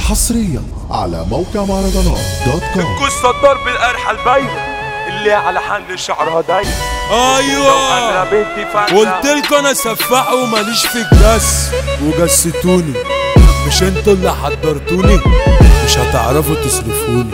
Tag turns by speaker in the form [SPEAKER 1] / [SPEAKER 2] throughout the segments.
[SPEAKER 1] حصريا على موقع مهرجانات دوت كوم
[SPEAKER 2] قصة ضرب القرحة الباينة اللي على حل شعرها دايما انا
[SPEAKER 3] ايوه
[SPEAKER 2] بنتي فاكرة
[SPEAKER 3] قلت لكم انا سفاح وماليش في الجس وجستوني مش انتوا اللي حضرتوني مش هتعرفوا تصرفوني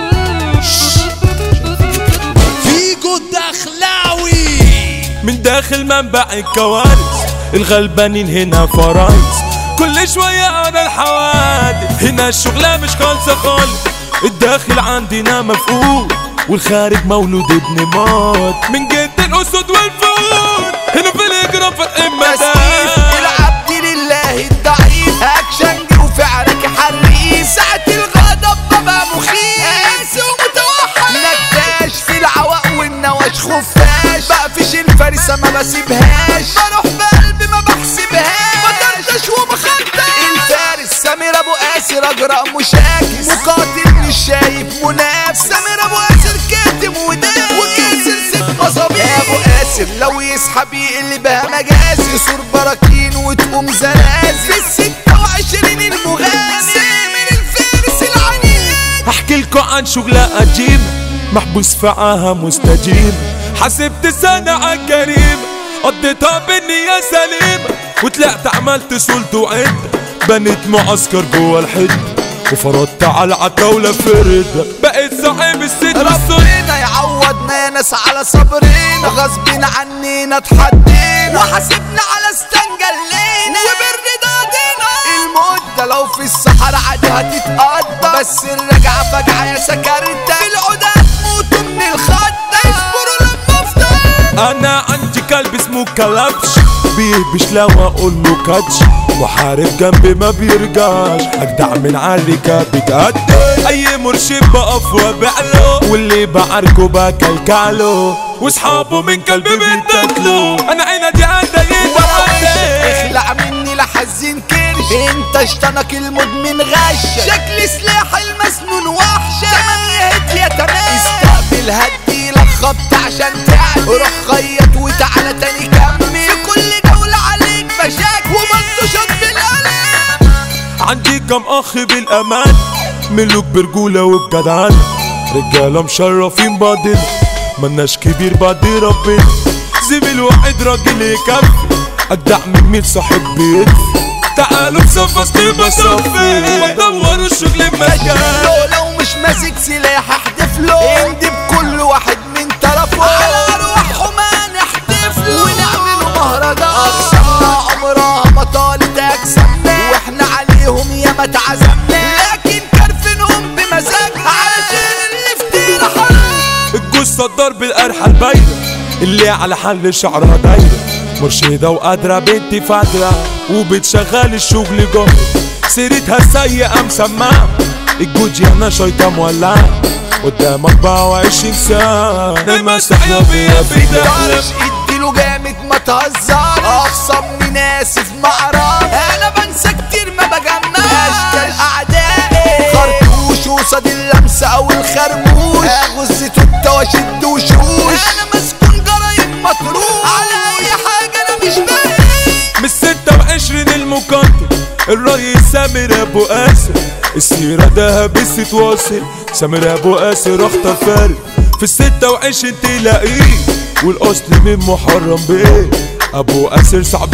[SPEAKER 3] فيجو الدخلاوي من داخل منبع الكوارث الغلبانين هنا فرايس كل شوية على الحوادث هنا الشغلة مش خالصة خالص الداخل عندنا مفقود والخارج مولود ابن مات من جد الأسود والفهود هنا في الإجرام فاتحين
[SPEAKER 4] تسقيف
[SPEAKER 3] مدار
[SPEAKER 4] العبد لله الضعيف اكشن وفعلك حريف ساعة الغضب بابا مخيف قاسي ومتوحد نكاش في العوق والنواش خفاش بقفش الفرسة ما بسيبهاش بروح بقلبي ما بحسبهاش بطرطش وبخطط الفارس سمير ابو قاسر اجرأ مشاكس مقاتل مش شايف منافس سمير ابو قاسر كاتم وداس وكاسر ست مصابيح يا ابو قاسر لو يسحب يقلبها مجازي صور براكين وتقوم زلازل في الستة وعشرين المغازي من الفارس العنيد
[SPEAKER 3] هحكي لكم عن شغلة قديمة محبوس في عاها مستجيب حسبت سنة عالجريمة قضيتها بالنية سليمة وطلعت عملت سلط وعدة بنيت معسكر جوا الحدة وفرضت على عتاولة فردة بقيت صاحب الست والسلطة
[SPEAKER 4] ربنا يعوضنا يا ناس على صبرنا غصب عننا اتحدينا وحاسبنا على استنجلينا وبالرضا دينا المدة لو في الصحراء عادي هتتقضى بس الرجعة فجعة يا سكرتة في العودة هتموتوا من الخضة اصبروا لما افضل
[SPEAKER 3] انا عندي كلب اسمه كلبش بيهبش لو اقول له كاتش محارب جنبي ما بيرجعش اجدع من عليك بتقدم اي مرشد بقف وابعله واللي بعاركه بكلكعله واصحابه من كلب بيتاكلوا انا عيني دي عندي
[SPEAKER 4] اخلع مني لحزين كرش انت شطنك المدمن غش شكل سلاح المسنون وحشة تمام يهد يا تمام استقبل هدي لك خبط عشان تعدي روح خيط وتعالى تاني كمل في كل جولة عليك مشاكل ومنتشط بالقلم
[SPEAKER 3] عندي كم اخ بالامان ملوك برجوله وبجدعان رجاله مشرفين بعضنا ملناش كبير بعد ربنا زميل واحد راجل يكفي اجدع من ميت صاحب بيدفي تعالوا بصفص بصفي ودوروا الشغل مجال
[SPEAKER 4] لو لو مش ماسك سلاح احدف له اندب كل واحد من طرفه على ارواحهم هنحتفلوا ونعملوا مهرجان اقسامنا عمرها ما طالت اجسامنا واحنا عليهم ياما اتعزمنا لكن كرفنهم بمزاج علشان الافتراء حرام
[SPEAKER 3] الجثة ضرب القرحة الباينة اللي على حل شعرها دايرة مرشدة وقادرة بنتي فادرة وبتشغل الشغل جوه سيرتها سيئة مسمعة الجوجي انا شيطان مولعة قدام 24 ساعة المسح يا بيا في دهلة
[SPEAKER 4] طرش اديله جامد ما تهزر اخصم من اسف معرض انا بنسى كتير ما بجمعش اشكال اعدائي خرطوش وصاد اللمسة او الخرموش اغز توتة واشد وشوش انا مسكون جرايم مطروح على اي حاجة انا مش باقي
[SPEAKER 3] من 26 المقدم الرئيس سامر ابو قاسم السيرة دهب تواصل سامر ابو قاسم اختار فارق في ال 26 تلاقيه والاصل من محرم بيه ابو قاسر صعب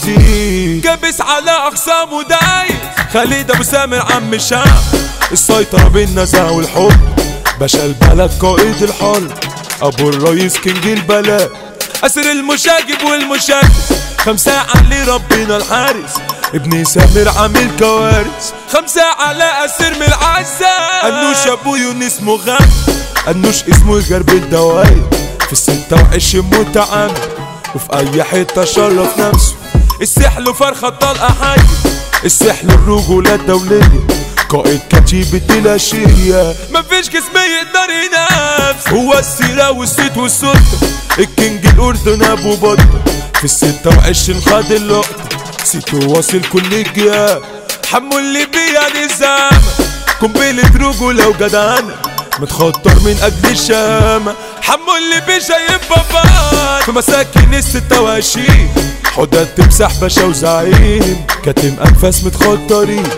[SPEAKER 3] تعديه كابس على اقسامه دايس خالد ابو سامر عم الشعب السيطرة بالنزاهة والحب باشا البلد قائد الحرب ابو الرئيس كينج البلد اسر المشاجب والمشاكس خمسة علي ربنا الحارس ابني سامر عامل كوارث خمسة على اسر من العزة انوش ابو يونس مغني انوش اسمه يجرب الدواير في الستة وعشرين متعامل وفي اي حتة شرف نفسه السحل فرخة طلقة حي السحل الرجولة الدولية قائد كتيبة الأشياء مفيش جسم يقدر ينافس هو السيرة والصيت والسلطة الكينج الأردن أبو بطة في الستة وعشرين خد اللقطة سيتو واصل كل الجهات حمو اللي بيا نظام قنبلة رجولة وجدعنة متخطر من اجل الشامة حمو اللي بشايف بابات في مساكن الستة وعشرين حداد تمسح باشا وزعيم كاتم انفاس متخطرين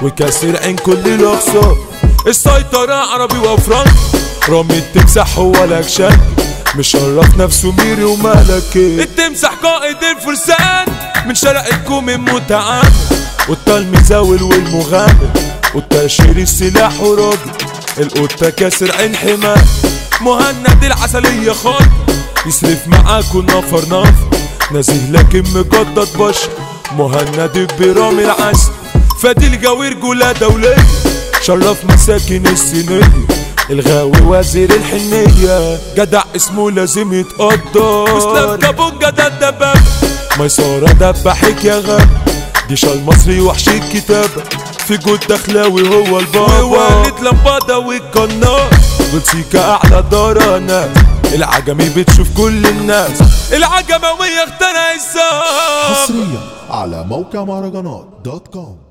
[SPEAKER 3] وكسر عين كل الاخصار السيطرة عربي وافرنك رامي التمساح هو الاكشن مشرف نفسه ميري وملكي التمساح قائد الفرسان من شرق الكوم المتعامل والتلميذاول والمغامر والتشهير السلاح وراجل القطة كاسر عين حماه مهند العسلية خالد يصرف معاكوا نفر نفر نزيه لكن مجدد بشر مهند برامي العسل فادي الجوير جولة دولية شرف مساكن السنية الغاوي وزير الحنية جدع اسمه لازم يتقدر اسلام كابونجا ده الدباب ميسارة دبحك يا غاب جيش المصري وحش الكتابة في جود دخلاوي هو البابا ووالد لمبادة والقناة بلسيكا أعلى دارانات العجمي بتشوف كل الناس العجموية اخترع الزار
[SPEAKER 1] حصريا على موقع مهرجانات دوت كوم